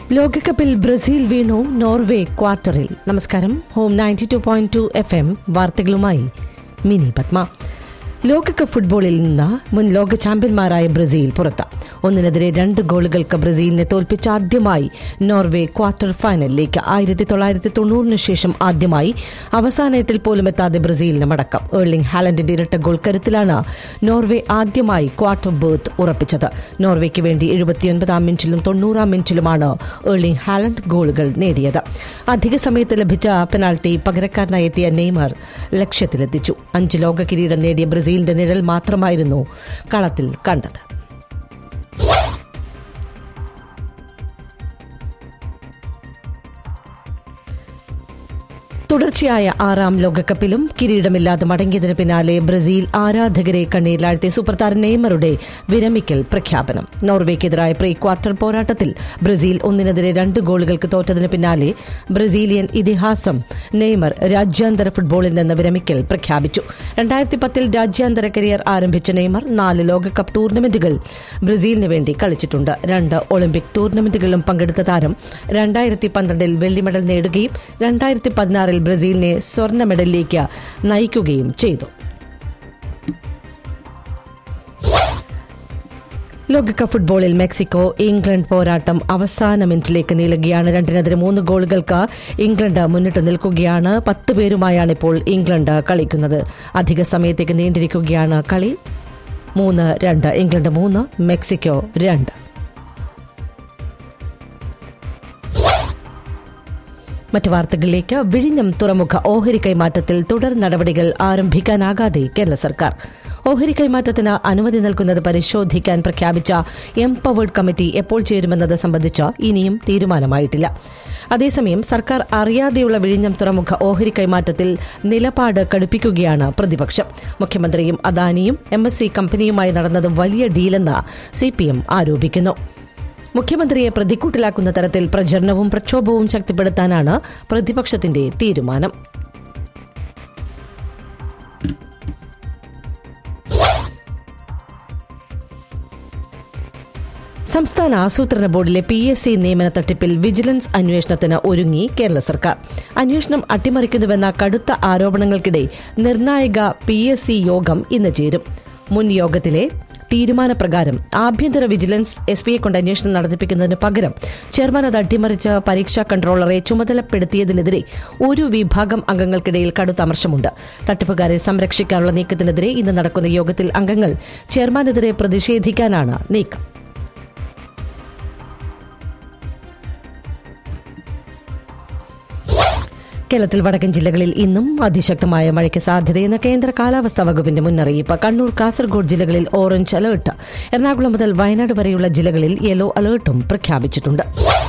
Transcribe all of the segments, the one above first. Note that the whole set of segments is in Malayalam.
ലോകകപ്പിൽ ബ്രസീൽ വീണു നോർവേ ക്വാർട്ടറിൽ നമസ്കാരം home ninety two point two F M വാർത്തകളുമായി മിനി പത്മ ലോകകപ്പ് ഫുട്ബോളിൽ നിന്ന് മുൻ ലോക ചാമ്പ്യന്മാരായ ബ്രസീൽ പുറത്ത് ഒന്നിനെതിരെ രണ്ട് ഗോളുകൾക്ക് ബ്രസീലിനെ തോൽപ്പിച്ച ആദ്യമായി നോർവേ ക്വാർട്ടർ ഫൈനലിലേക്ക് ആയിരത്തി തൊള്ളായിരത്തി തൊണ്ണൂറിന് ശേഷം ആദ്യമായി അവസാന എട്ടിൽ പോലും എത്താതെ ബ്രസീലിന് മടക്കം ഏർലിംഗ് ഹാലൻഡിന്റെ ഇരട്ട ഗോൾ കരുത്തിലാണ് നോർവേ ആദ്യമായി ക്വാർട്ടർ ബേർത്ത് ഉറപ്പിച്ചത് നോർവേക്ക് വേണ്ടി എഴുപത്തിയൊൻപതാം മിനിറ്റിലും തൊണ്ണൂറാം മിനിറ്റിലുമാണ് ഏർലിംഗ് ഹാലൻഡ് ഗോളുകൾ നേടിയത് അധിക സമയത്ത് ലഭിച്ച പെനാൽറ്റി പകരക്കാരനായി എത്തിയ നെയ്മർ ലക്ഷ്യത്തിലെത്തിച്ചു അഞ്ച് ലോക കിരീടം നേടിയ ബ്രസീലിന്റെ നിഴൽ മാത്രമായിരുന്നു കളത്തിൽ കണ്ടത് തുടർച്ചയായ ആറാം ലോകകപ്പിലും കിരീടമില്ലാതെ മടങ്ങിയതിന് പിന്നാലെ ബ്രസീൽ ആരാധകരെ കണ്ണീരിലാഴ്ത്തിയ സൂപ്പർ താരം നെയ്മറുടെ വിരമിക്കൽ പ്രഖ്യാപനം നോർവേക്കെതിരായ പ്രീ ക്വാർട്ടർ പോരാട്ടത്തിൽ ബ്രസീൽ ഒന്നിനെതിരെ രണ്ട് ഗോളുകൾക്ക് തോറ്റതിന് പിന്നാലെ ബ്രസീലിയൻ ഇതിഹാസം നെയ്മർ രാജ്യാന്തര ഫുട്ബോളിൽ നിന്ന് വിരമിക്കൽ പ്രഖ്യാപിച്ചു രണ്ടായിരത്തി പത്തിൽ രാജ്യാന്തര കരിയർ ആരംഭിച്ച നെയ്മർ നാല് ലോകകപ്പ് ടൂർണമെന്റുകൾ ബ്രസീലിന് വേണ്ടി കളിച്ചിട്ടുണ്ട് രണ്ട് ഒളിമ്പിക് ടൂർണമെന്റുകളിലും പങ്കെടുത്ത താരം രണ്ടായിരത്തി പന്ത്രണ്ടിൽ വെള്ളി മെഡൽ നേടുകയും രണ്ടായിരത്തി പതിനാറിൽ ബ്രസീലിനെ സ്വർണ്ണ മെഡലിലേക്ക് നയിക്കുകയും ചെയ്തു ലോകകപ്പ് ഫുട്ബോളിൽ മെക്സിക്കോ ഇംഗ്ലണ്ട് പോരാട്ടം അവസാന മിനിറ്റിലേക്ക് നീളുകയാണ് രണ്ടിനെതിരെ മൂന്ന് ഗോളുകൾക്ക് ഇംഗ്ലണ്ട് മുന്നിട്ട് നിൽക്കുകയാണ് പത്ത് പേരുമായാണ് ഇപ്പോൾ ഇംഗ്ലണ്ട് കളിക്കുന്നത് അധിക സമയത്തേക്ക് നീണ്ടിരിക്കുകയാണ് കളി മൂന്ന് രണ്ട് ഇംഗ്ലണ്ട് മൂന്ന് മെക്സിക്കോ രണ്ട് മറ്റു വാർത്തകളിലേക്ക് വിഴിഞ്ഞം തുറമുഖ ഓഹരി കൈമാറ്റത്തിൽ തുടർ നടപടികൾ ആരംഭിക്കാനാകാതെ കേരള സർക്കാർ ഓഹരി കൈമാറ്റത്തിന് അനുമതി നൽകുന്നത് പരിശോധിക്കാൻ പ്രഖ്യാപിച്ച എംപവേർഡ് കമ്മിറ്റി എപ്പോൾ ചേരുമെന്നത് സംബന്ധിച്ച് ഇനിയും തീരുമാനമായിട്ടില്ല അതേസമയം സർക്കാർ അറിയാതെയുള്ള വിഴിഞ്ഞം തുറമുഖ ഓഹരി കൈമാറ്റത്തിൽ നിലപാട് കടുപ്പിക്കുകയാണ് പ്രതിപക്ഷം മുഖ്യമന്ത്രിയും അദാനിയും എം എസ് സി കമ്പനിയുമായി നടന്നത് വലിയ ഡീലെന്ന് സിപിഎം ആരോപിക്കുന്നു മുഖ്യമന്ത്രിയെ പ്രതിക്കൂട്ടിലാക്കുന്ന തരത്തിൽ പ്രചരണവും പ്രക്ഷോഭവും ശക്തിപ്പെടുത്താനാണ് പ്രതിപക്ഷത്തിന്റെ തീരുമാനം സംസ്ഥാന ആസൂത്രണ ബോർഡിലെ പി എസ് സി നിയമന തട്ടിപ്പിൽ വിജിലൻസ് അന്വേഷണത്തിന് ഒരുങ്ങി കേരള സർക്കാർ അന്വേഷണം അട്ടിമറിക്കുന്നുവെന്ന കടുത്ത ആരോപണങ്ങൾക്കിടെ നിർണായക പി എസ് സി യോഗം ഇന്ന് ചേരും മുൻ യോഗത്തിലെ തീരുമാനപ്രകാരം ആഭ്യന്തര വിജിലൻസ് എസ് പിയെ കൊണ്ട് അന്വേഷണം നടത്തിപ്പിക്കുന്നതിന് പകരം ചെയർമാൻ അത് അട്ടിമറിച്ച് പരീക്ഷാ കൺട്രോളറെ ചുമതലപ്പെടുത്തിയതിനെതിരെ ഒരു വിഭാഗം അംഗങ്ങൾക്കിടയിൽ കടുത്ത അമർശമുണ്ട് തട്ടിപ്പുകാരെ സംരക്ഷിക്കാനുള്ള നീക്കത്തിനെതിരെ ഇന്ന് നടക്കുന്ന യോഗത്തിൽ അംഗങ്ങൾ ചെയർമാനെതിരെ പ്രതിഷേധിക്കാനാണ് നീക്കം കേരളത്തിൽ വടക്കൻ ജില്ലകളിൽ ഇന്നും അതിശക്തമായ മഴയ്ക്ക് സാധ്യതയെന്ന കേന്ദ്ര കാലാവസ്ഥാ വകുപ്പിന്റെ മുന്നറിയിപ്പ് കണ്ണൂർ കാസർഗോഡ് ജില്ലകളിൽ ഓറഞ്ച് അലർട്ട് എറണാകുളം മുതൽ വയനാട് വരെയുള്ള ജില്ലകളിൽ യെല്ലോ അലർട്ടും പ്രഖ്യാപിച്ചിട്ടുണ്ട്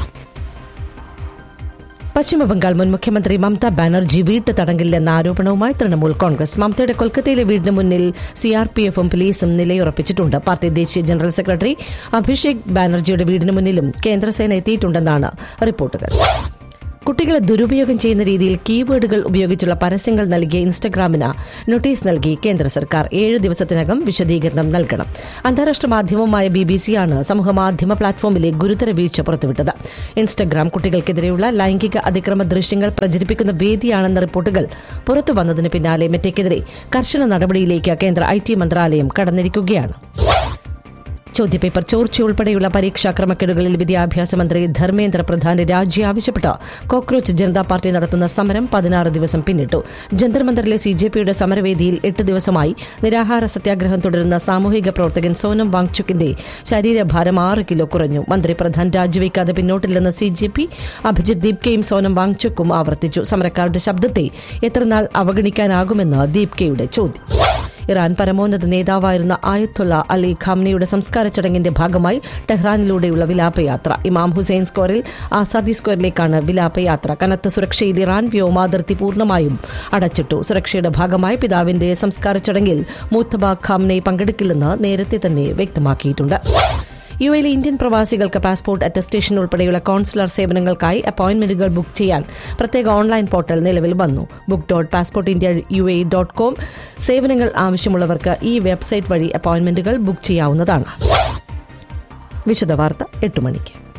പശ്ചിമബംഗാൾ മുൻ മുഖ്യമന്ത്രി മമതാ ബാനർജി വീട്ടു തടങ്കലിലെന്ന ആരോപണവുമായി തൃണമൂൽ കോൺഗ്രസ് മമതയുടെ കൊൽക്കത്തയിലെ വീടിന് മുന്നിൽ സിആർപിഎഫും പോലീസും നിലയുറപ്പിച്ചിട്ടുണ്ട് പാർട്ടി ദേശീയ ജനറൽ സെക്രട്ടറി അഭിഷേക് ബാനർജിയുടെ വീടിന് മുന്നിലും കേന്ദ്രസേന എത്തിയിട്ടുണ്ടെന്നാണ് റിപ്പോർട്ടുകൾ കുട്ടികളെ ദുരുപയോഗം ചെയ്യുന്ന രീതിയിൽ കീവേഡുകൾ ഉപയോഗിച്ചുള്ള പരസ്യങ്ങൾ നൽകിയ ഇൻസ്റ്റഗ്രാമിന് നോട്ടീസ് നൽകി കേന്ദ്ര സർക്കാർ ഏഴ് ദിവസത്തിനകം വിശദീകരണം നൽകണം അന്താരാഷ്ട്ര മാധ്യമമായ ബി ബി സിയാണ് സമൂഹമാധ്യമ പ്ലാറ്റ്ഫോമിലെ ഗുരുതര വീഴ്ച പുറത്തുവിട്ടത് ഇൻസ്റ്റഗ്രാം കുട്ടികൾക്കെതിരെയുള്ള ലൈംഗിക അതിക്രമ ദൃശ്യങ്ങൾ പ്രചരിപ്പിക്കുന്ന വേദിയാണെന്ന റിപ്പോർട്ടുകൾ പുറത്തു വന്നതിന് പിന്നാലെ മെറ്റയ്ക്കെതിരെ കർശന നടപടിയിലേക്ക് കേന്ദ്ര ഐ ടി മന്ത്രാലയം കടന്നിരിക്കുകയാണ് ചോദ്യപേപ്പർ ചോർച്ച ഉൾപ്പെടെയുള്ള പരീക്ഷാ ക്രമക്കേടുകളിൽ വിദ്യാഭ്യാസ മന്ത്രി ധർമ്മേന്ദ്ര പ്രധാന്റെ രാജി ആവശ്യപ്പെട്ട് കോക്രോച്ച് ജനതാ പാർട്ടി നടത്തുന്ന സമരം പതിനാറ് ദിവസം പിന്നിട്ടു ജന്തർ മന്ദറിലെ സി ജെ പിയുടെ സമരവേദിയിൽ എട്ട് ദിവസമായി നിരാഹാര സത്യാഗ്രഹം തുടരുന്ന സാമൂഹിക പ്രവർത്തകൻ സോനം വാങ്ചുക്കിന്റെ ശരീരഭാരം ആറ് കിലോ കുറഞ്ഞു മന്ത്രി പ്രധാൻ രാജിവെക്കാതെ പിന്നോട്ടില്ലെന്ന് സി ജെ പി അഭിജിത് ദീപ്കയും സോനം വാങ്ചുക്കും ആവർത്തിച്ചു സമരക്കാരുടെ ശബ്ദത്തെ എത്രനാൾ അവഗണിക്കാനാകുമെന്ന് ദീപ്കയുടെ ചോദ്യം ഇറാൻ പരമോന്നത നേതാവായിരുന്ന ആയത്തുള്ള അലി ഖാംനയുടെ സംസ്കാര ചടങ്ങിന്റെ ഭാഗമായി ടെഹ്റാനിലൂടെയുള്ള വിലാപയാത്ര ഇമാം ഹുസൈൻ സ്ക്വയറിൽ ആസാദി സ്ക്വയറിലേക്കാണ് വിലാപയാത്ര കനത്ത സുരക്ഷയിൽ ഇറാൻ വ്യോമാതിർത്തി പൂർണ്ണമായും അടച്ചിട്ടു സുരക്ഷയുടെ ഭാഗമായി പിതാവിന്റെ സംസ്കാര ചടങ്ങിൽ മൂത്തബ ഖാംനെ പങ്കെടുക്കില്ലെന്ന് നേരത്തെ തന്നെ വ്യക്തമാക്കിയിട്ടുണ്ട് യു എയിലെ ഇന്ത്യൻ പ്രവാസികൾക്ക് പാസ്പോർട്ട് അറ്റസ്റ്റേഷൻ ഉൾപ്പെടെയുള്ള കോൺസുലർ സേവനങ്ങൾക്കായി അപ്പോയിന്റ്മെന്റുകൾ ബുക്ക് ചെയ്യാൻ പ്രത്യേക ഓൺലൈൻ പോർട്ടൽ നിലവിൽ വന്നു book dot passport India U A dot com സേവനങ്ങൾ ആവശ്യമുള്ളവർക്ക് ഈ വെബ്സൈറ്റ് വഴി അപ്പോയിന്റ്മെന്റുകൾ ബുക്ക് ചെയ്യാവുന്നതാണ് വിശദവാർത്ത എട്ട് മണിക്ക്